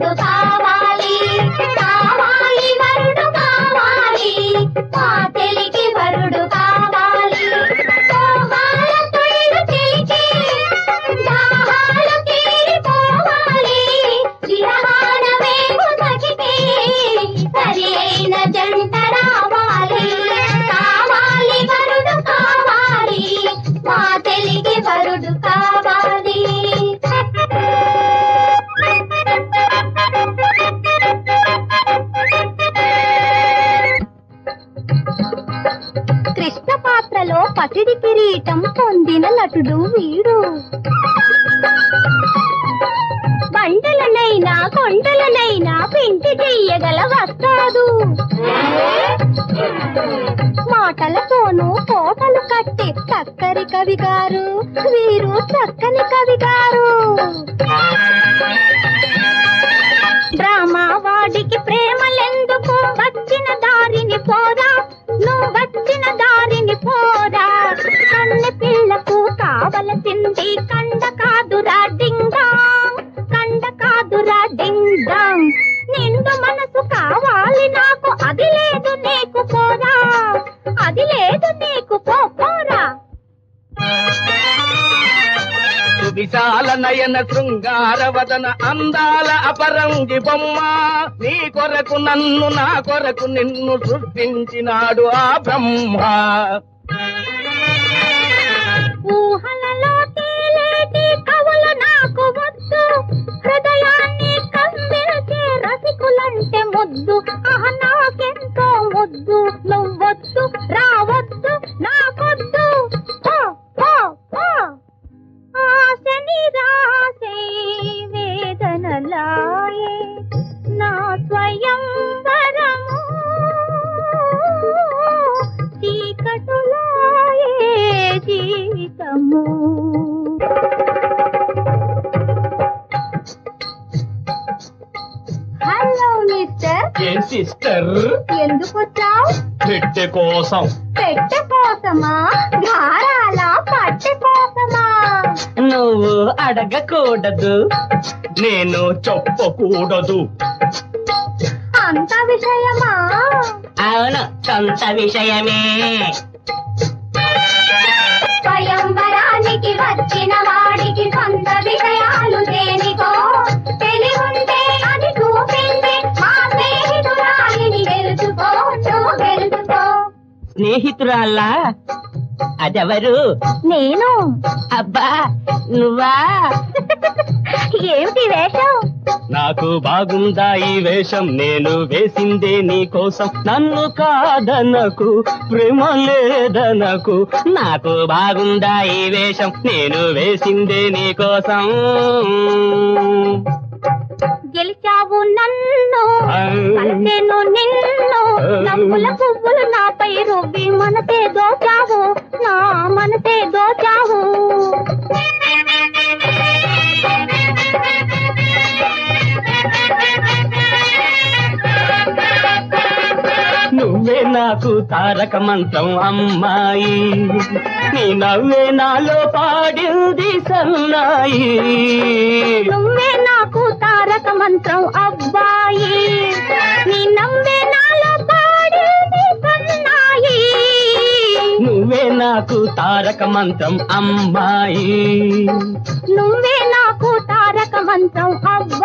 వరుడు కావాలి కావాలి వరుడు కావాలి మా తెలికి వరుడు కావాలి మోహాల కళ్ళు తెలికి దాహాలు తీరిపోవాలి విరహాన వేగు తగితే సరి అయిన జంట రావాలి కావాలి వరుడు కావాలి మా తెలికి వరుడు కావాలి కృష్ణ పాత్రలో పసిడి కిరీటం పొందిన నటుడు వీడు బండలనైనా కొండలనైనా పిండి చెయ్యగల వస్తాడు మాటలతోనూ కోటలు కట్టి చక్కరి కవి గారు వీరు చక్కని కవి గారు డ్రామా వాడికి ప్రేమలెందుకు వచ్చిన దారిని పోరా నువ్వు వచ్చిన దారిని పోరా కన్నె పిల్లకు కావలసింది కండ కాదురా డింగాంగ్ కండ కాదురా డింగాంగ్ నిండు మనసు కావాలి నాకు అది లేదు నీకు పోరా అది లేదు నీకు పో పోరా విశాల నయన శృంగార వదన అందాల అపరంగి బొమ్మ నీ కొరకు నన్ను నా కొరకు నిన్ను సృష్టించినాడు ఆ బ్రహ్మ ఊహలలో తేలేటి కవులు నాకు వద్దు హృదయాన్ని కమ్మిరచే రసికులంటే ముద్దు ఆహ నాకెంతో ముద్దు నువ్వొద్దు రావద్దు నాకొద్దు పో, పో, పో. ఆశని రాసే వేదనలాయే నా స్వయం వరము చీకటులాయే జీవితము హలో మిస్టర్ ఏం సిస్టర్ ఎందుకు వచ్చావు పెట్టె కోసం పెట్టె కోసమా ధారాల పట్టె కోసమా నువ్వు అడగకూడదు నేను చెప్పకూడదు అంత విషయమా అవును సొంత విషయమే స్వయంవరానికి వచ్చిన వాడికి సొంత విషయాలు దేనికో తెలివుంటే అది చూపింది మా స్నేహితురాలిని గెలుచుకో నువ్వు గెలుచుకో స్నేహితురాల్లా అదెవరు నేను అబ్బా నువ్వా ఏమిటి వేషం నాకు బాగుందా ఈ వేషం నేను వేసిందే నీ కోసం నన్ను కాదనకు ప్రేమ లేదనకు నాకు బాగుందా ఈ వేషం నేను వేసిందే నీ కోసం గెలిచావు నన్ను కలిసేను నిన్ను నవ్వుల పువ్వులు నాపై రువ్వి మనసే దోచావు నా మనసే దోచావు నువ్వే నాకు తారక మంత్రం అమ్మాయి నీ నవ్వే నాలో పాడింది సన్నాయి నువ్వే నాకు తారక మంత్రం అబ్బాయి నీ నవ్వే నాలో పాడేది సన్నాయి నువ్వే నాకు తారక మంత్రం అమ్మాయి నువ్వే నాకు తారక మంత్రం అబ్బాయి